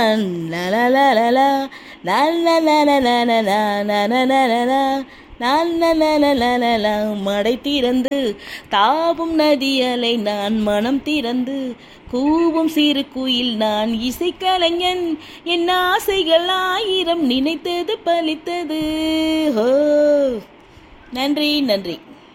லா லா லா லா லா லா லா லா லா லா லா லா லா லா லா லா லா நான் லா லா லா லா லா லா மடை திறந்து தாவும் நதி அலை நான் மனம் திறந்து கூவும் சிறு குயில் நான் இசைக்கலைஞன் என் ஆசைகள் ஆயிரம் நினைத்தது பலித்தது ஹோ நன்றி நன்றி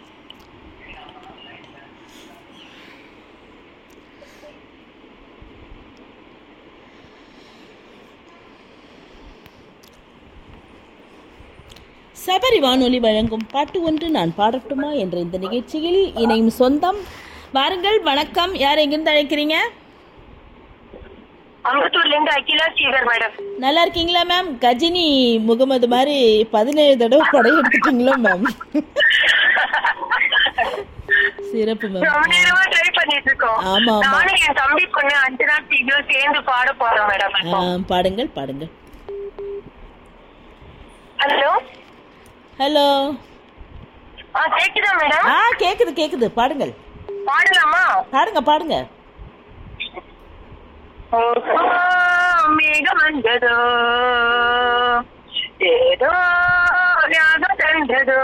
சபரி வானொலி வழங்கும் பாட்டு ஒன்று நான் பாடட்டுமா என்ற இந்த நிகழ்ச்சியில் இணையும் சொந்தம் வாருங்கள் வணக்கம் யார் எங்கிருந்து அழைக்கிறீங்க அம்பத்தூர்ல இருந்து அகிலா ஸ்ரீதர் மேடம் நல்லா இருக்கீங்களா மேம் கஜினி முகமது மாதிரி பதினேழு தடவை படம் எடுத்துட்டீங்களா மேம் சிறப்பு மேம் ரொம்ப நேரமா ட்ரை பண்ணிட்டு இருக்கோம் ஆமா, ஆமா. நானும் என் தம்பி பொண்ணு அஞ்சனா டிவியும் சேர்ந்து பாட போறோம் மேடம் ஆ, பாடுங்கள் பாடுங்கள் ஹலோ ஹலோ ஆ கேக்குதா மேடம் ஆ கேக்குது கேக்குது பாடுங்கள் பாடலாமா பாடுங்க பாடுங்க ஓ, மேகம் வந்ததோ ஏதோ ஞாபகம் தந்ததோ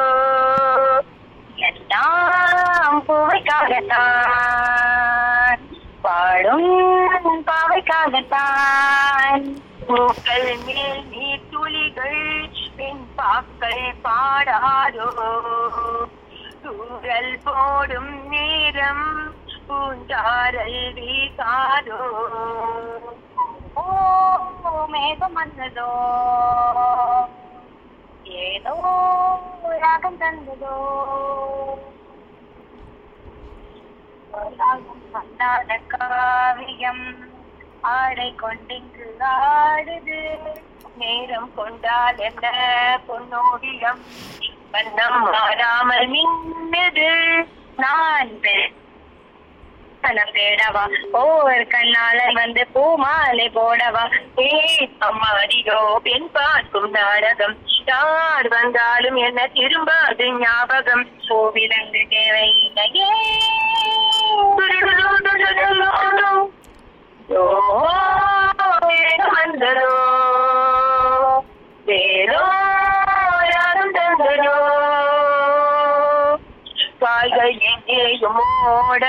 எல்லாம் பூவைக்காகத்தான் பாடும் பாவைக்காகத்தான் பூக்கள் மேல் நீர் துளிகள் பின் பாக்கள் பாடாதோ தூரல் போடும் நேரம் பூஞ்சாரல் வீசாதோ ஓ மேகம் வந்ததோ ஏதோ ராகம் தந்ததோ ராகம் வந்தாத காவியம் ஆடை கொண்டிங்கு ஆடுது நேரம் கொண்டால் என்ன பொன்னோடியம் வண்ணம் மாறாமல் மின்னுது நான் பெ- கணம் தேடவா ஓர் கண்ணாளன் வந்து பூமாலை போடவா ஏ அம்மாடியோ பெண் பார்க்கும் நாடகம் யார் வந்தாலும் என்ன திரும்பாது ஞாபகம் கோவிலங்கு தேவையில்லையே ஓ வேகம் வந்ததோ வேலோ யாரும் தந்ததோ காய்கள் எங்கேயும் ஓட